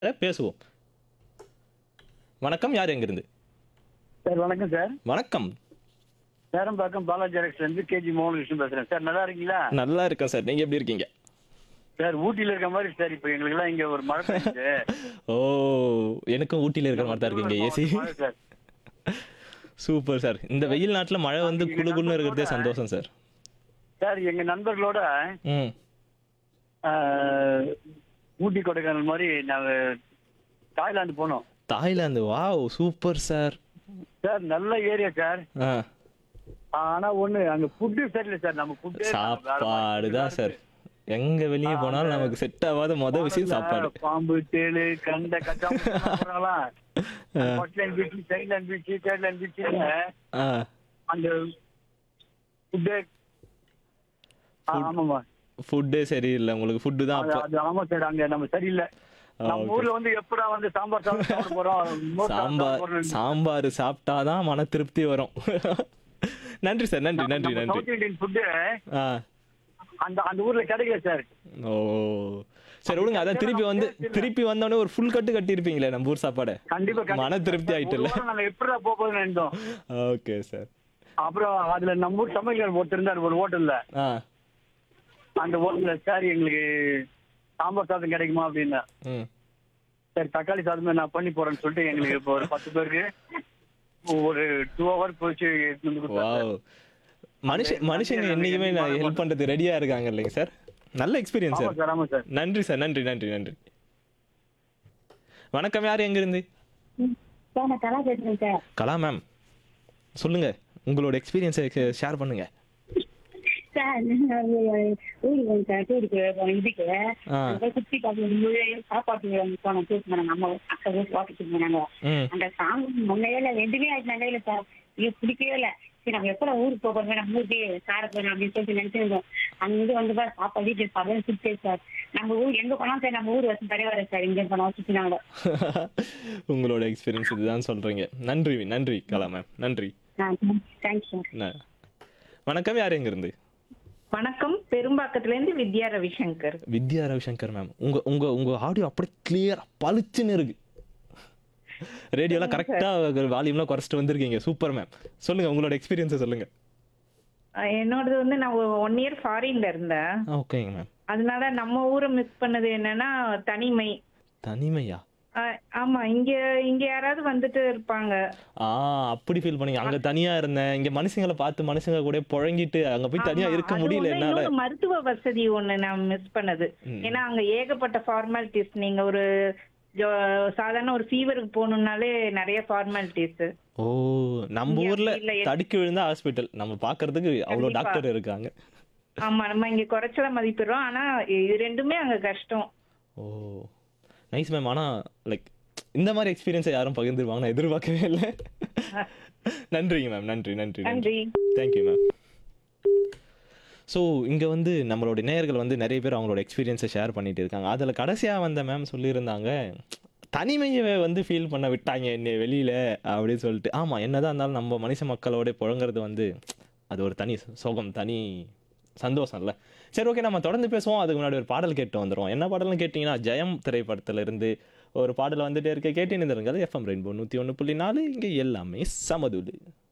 அஹ் பேசுவோம் வணக்கம் யார் எங்கிருந்து சார் வணக்கம் சார் வணக்கம் சேரம்பாக்கம் பாலாஜி எலக்ட்ரிக்ஸ்ல இருந்து கேஜி மோகன் விஷ்ணு பேசுறேன் சார் நல்லா இருக்கீங்களா நல்லா இருக்கேன் சார் நீங்க எப்படி இருக்கீங்க சார் ஊட்டியில இருக்க மாதிரி சார் இப்போ எங்களுக்கு எல்லாம் இங்க ஒரு மழை பெய்யுது ஓ எனக்கும் ஊட்டியில் இருக்கிற மாதிரி தான் இருக்கீங்க ஏசி மழை சார் சூப்பர் சார் இந்த வெயில் நாட்டில் மழை வந்து குளு குளுன்னு இருக்கிறதே சந்தோஷம் சார் சார் எங்க நண்பர்களோட ம் ஆஹ், ஊட்டி கொடைக்கானல் மாதிரி நாங்க தாய்லாந்து போனோம் Thailand wow super sir sir நல்ல ஏரியா சார் ஆ ஆனா ஒண்ணு அங்க ஃபுட்டு சரியில்லை சார் நம்ம ஃபுட்டு சாப்பாடு தான் சார் எங்க வெளியே போனாலும் நமக்கு செட் ஆகாத மொதல் விஷயம் சாப்பாடு பாம்பு தேளு கண்ட கச்சாமலாம் hotline beach sideline beach third line beach ஆ அந்த ஃபுட்டு ஆமாமா ஃபுட்டே சரியில்லை உங்களுக்கு ஃபுட்டு தான் அது அப்போ அது ஆமா சார் அங்க நம்ம சரியில்லை நம்ம okay. ஊர்ல வந்து எப்படா வந்து சாம்பார் சாதம் சாப்பிட போறோம் மோர் சாதம் சாப்பிட சாம்பார் போறோம். சாம்பார் சாப்பிட்டாதான் மன திருப்தி வரும் நன்றி சார் நன்றி நன்றி நம்ம நன்றி சவுத் இந்தியன் ஃபுட்டு ஆ அந்த அந்த ஊர்ல கிடைக்கல சார் ஓ சரி விடுங்க அதான் திருப்பி வந்து திருப்பி வந்தோடனே ஒரு ஃபுல் கட்டு கட்டியிருப்பீங்களே நம்ம ஊர் சாப்பாடை கண்டிப்பா கண்டிப்பா. மன திருப்தி ஒரு ஆயிட்டுல்ல வாரம் நாங்க எப்படா போக போகுதுன்னு நினைச்சோம் ஓகே சார் அப்புறம் அதுல நம்ம ஊர் சமையல் ஒருத்தர் இருந்தார் ஒரு ஹோட்டல்ல ஆ அந்த ஹோட்டல்ல சார் எங்களுக்கு சாம்பார் சாதம் கிடைக்குமா அப்படின்னா ம் சரி தக்காளி சாதமே நான் பண்ணி போறேன்னு சொல்லிட்டு எங்களுக்கு இப்போ ஒரு பத்து பேருக்கு ஒரு டூ ஹவர் போச்சு எடுத்துட்டு வந்து கொடுத்தாரு. வாவ் மனுஷன் மனுஷங்க என்னைக்குமே நான் ஹெல்ப் பண்றது ரெடியா இருக்காங்க இல்லைங்க சார் நல்ல எக்ஸ்பீரியன்ஸ் ஆமா சார் சார் ஆமா சார் நன்றி சார் நன்றி நன்றி நன்றி வணக்கம் யார் எங்க இருந்து சார் நான் கலா பேசுறேன் சார் கலா மேம் சொல்லுங்க உங்களோட எக்ஸ்பீரியன்ஸை ஷேர் பண்ணுங்க சார் நான் ஊருக்கு வந்து சார் டூருக்கு போனேன் இதுக்கு ஆ. அங்க போய் சுத்தி பார்த்து சாப்பாட்டு போனோம் டூர் போனாங்க அம்மா அக்கா ஊர் வாக்கிட்டு போனாங்க ம் அந்த சாங் முன்னையே இல்லை ரெண்டுமே ஆயிடுச்சு நடையில சார் இது பிடிக்கவே இல்லை சரி நம்ம எப்போ ஊருக்கு போகிறோம் நம்ம ஊருக்கு சார போறோம் அப்படின்னு சொல்லிட்டு நினைச்சிருந்தோம் அங்கிருந்து வந்து பாரு சாப்பாடு வீட்டுக்கு சாப்பிட சுத்தே சார் நம்ம ஊர் எங்க போனாலும் சார் நம்ம ஊர் வச்சு தரையா சார் இங்க போனோம் சுத்தினாங்க உங்களோட எக்ஸ்பீரியன்ஸ் இதுதான் சொல்றீங்க நன்றி நன்றி கலா மேம் நன்றி தேங்க்ஸ் சார் ந- வணக்கம் யார் எங்க இருந்து வணக்கம் பெரும்பாக்கத்துல இருந்து வித்யா ரவிசங்கர் வித்யா ரவிசங்கர் மேம் உங்க உங்க உங்க ஆடியோ அப்படியே கிளியரா பளிச்சுன்னு இருக்கு ரேடியோலாம் கரெக்டா வால்யூம்லாம் குறைச்சிட்டு வந்திருக்கீங்க சூப்பர் மேம் சொல்லுங்க உங்களோட எக்ஸ்பீரியன்ஸை சொல்லுங்க அஹ் என்னோடது வந்து நான் ஒன் இயர் ஃபாரின்ல இருந்தேன் ஓகேங்க மேம் அதனால நம்ம ஊரை மிஸ் பண்ணது என்னன்னா தனிமை தனிமையா அஹ் ஆமா இங்க இங்க யாராவது வந்துட்டு இருப்பாங்க ஆ அப்படி ஃபீல் பண்ணீங்க அங்க தனியா இருந்தேன் இங்க மனுஷங்களை பார்த்து மனுஷங்க கூட புழங்கிட்டு அங்க போய் தனியா ஆமா, இருக்க அது முடியல ஒண்ணு, என்னால இன்னொன்னு மருத்துவ வசதி ஒண்ணு நான் மிஸ் பண்ணது ம். ஏன்னா அங்க ஏகப்பட்ட ஃபார்மாலிட்டிஸ் நீங்க ஒரு ஜோ- சாதாரண ஒரு ஃபீவருக்கு போகணும்னாலே நிறைய ஃபார்மாலிட்டிஸ் ஓ நம்ம இங்க ஊர்ல அப்படி இல்ல. தடுக்கி விழுந்தா ஹாஸ்பிட்டல் நம்ம பாக்குறதுக்கு அவ்வளவு கண்டிப்பா. டாக்டர் இருக்காங்க ஆமா நம்ம இங்க குறைச்சல மதிப்பிடுறோம் ஆனா இது ரெண்டுமே அங்க கஷ்டம் ஓ நைஸ் மேம் ஆனா லைக் இந்த மாதிரி எக்ஸ்பீரியன்ஸை யாரும் பகிர்ந்துருவாங்க நான் எதிர்பார்க்கவே இல்லை நன்றிங்க மேம் நன்றி நன்றி நன்றி நன்றி தேங்க்யூ மேம் ஸோ இங்கே வந்து நம்மளோட நேயர்கள் வந்து நிறைய பேர் அவங்களோட எக்ஸ்பீரியன்ஸை ஷேர் பண்ணிட்டு இருக்காங்க அதில் கடைசியாக வந்த மேம் சொல்லியிருந்தாங்க தனிமையை வந்து ஃபீல் பண்ண விட்டாங்க என்னை வெளியில் அப்படின்னு சொல்லிட்டு ஆமாம் என்னதான் இருந்தாலும் நம்ம மனுஷ மக்களோட புழங்குறது வந்து அது ஒரு தனி சோகம் தனி சந்தோஷம்ல சரி ஓகே நம்ம தொடர்ந்து பேசுவோம் அதுக்கு முன்னாடி ஒரு பாடல் கேட்டு வந்துடுவோம் என்ன பாடல்னு கேட்டிங்கன்னா ஜெயம் திரைப்படத்துல இருந்து ஒரு பாடல் வந்துட்டே இருக்க கேட்டு இருந்திருங்க எஃப்எம் ரெயின்போ நூற்றி ஒன்று புள்ளி நாலு இங்கே எல்லாமே சமதுடு